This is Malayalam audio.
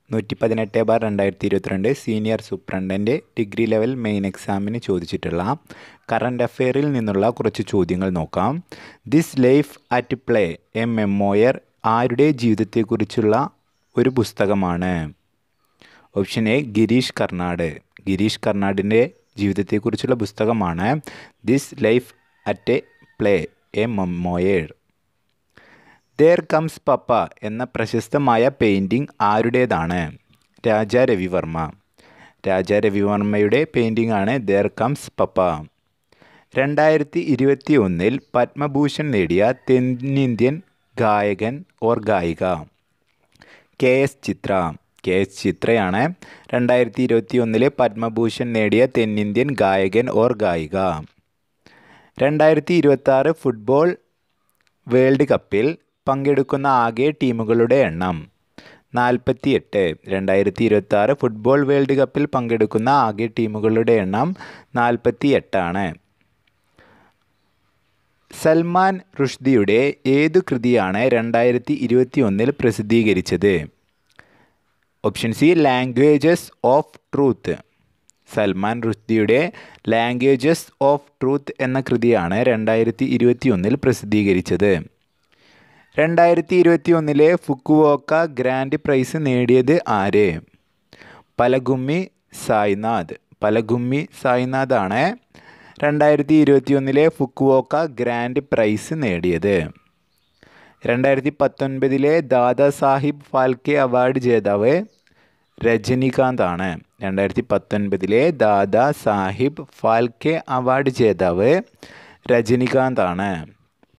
നൂറ്റി പതിനെട്ട് ബാർ രണ്ടായിരത്തി ഇരുപത്തിരണ്ട് senior superintendent degree level main എക്സാമിന് ചോദിച്ചിട്ടുള്ള കറണ്ട് അഫെയറിൽ നിന്നുള്ള കുറച്ച് ചോദ്യങ്ങൾ നോക്കാം this life at play a memoir ആരുടെ ജീവിതത്തെക്കുറിച്ചുള്ള ഒരു പുസ്തകമാണ് ഓപ്ഷൻ എ ഗിരീഷ് കർണാട് ഗിരീഷ് കർണാടിൻ്റെ ജീവിതത്തെക്കുറിച്ചുള്ള പുസ്തകമാണ് this life at a play a memoir there comes papa എന്ന പ്രശസ്തമായ പെയിൻറ്റിംഗ് ആരുടേതാണ് രാജാ രവിവർമ്മ രാജാ രവിവർമ്മയുടെ പെയിൻറ്റിംഗ് ആണ് ദേർ കംസ് പപ്പ രണ്ടായിരത്തി ഇരുപത്തി ഒന്നിൽ പത്മഭൂഷൺ നേടിയ തെന്നിന്ത്യൻ ഗായകൻ ഓർ ഗായിക കെ എസ് ചിത്ര കെ എസ് ചിത്രയാണ് രണ്ടായിരത്തി ഇരുപത്തി ഒന്നിലെ പത്മഭൂഷൺ നേടിയ തെന്നിന്ത്യൻ ഗായകൻ ഓർ ഗായിക രണ്ടായിരത്തി ഇരുപത്തി ആറ് ഫുട്ബോൾ വേൾഡ് കപ്പിൽ പങ്കെടുക്കുന്ന ആകെ ടീമുകളുടെ എണ്ണം നാൽപ്പത്തി എട്ട് രണ്ടായിരത്തി ഇരുപത്തി ആറ് ഫുട്ബോൾ വേൾഡ് കപ്പിൽ പങ്കെടുക്കുന്ന ആകെ ടീമുകളുടെ എണ്ണം നാൽപ്പത്തി എട്ടാണ് സൽമാൻ റുഷ്ദിയുടെ ഏതു കൃതിയാണ് രണ്ടായിരത്തി ഇരുപത്തി ഒന്നിൽ പ്രസിദ്ധീകരിച്ചത് option C languages of truth Salman റുഷ്ദിയുടെ ലാംഗ്വേജസ് ഓഫ് ട്രൂത്ത് എന്ന കൃതിയാണ് രണ്ടായിരത്തി ഇരുപത്തി ഒന്നിൽ പ്രസിദ്ധീകരിച്ചത് രണ്ടായിരത്തി ഇരുപത്തി ഒന്നിലെ ഫുക്കുവോക്ക ഗ്രാൻഡ് പ്രൈസ് നേടിയത് ആര് പലഗുമ്മി സായ്നാഥ് പലഗുമ്മി സായ്നാഥ് ആണ് രണ്ടായിരത്തി ഇരുപത്തി ഒന്നിലെ ഫുക്കുവോക്ക ഗ്രാൻഡ് പ്രൈസ് നേടിയത് രണ്ടായിരത്തി പത്തൊൻപതിലെ ദാദാ സാഹിബ് ഫാൽക്കെ അവാർഡ് ജേതാവ് രജനികാന്ത് ആണ് രണ്ടായിരത്തി പത്തൊൻപതിലെ ദാദാ സാഹിബ് ഫാൽക്കെ അവാർഡ് ജേതാവ് രജനികാന്ത് ആണ്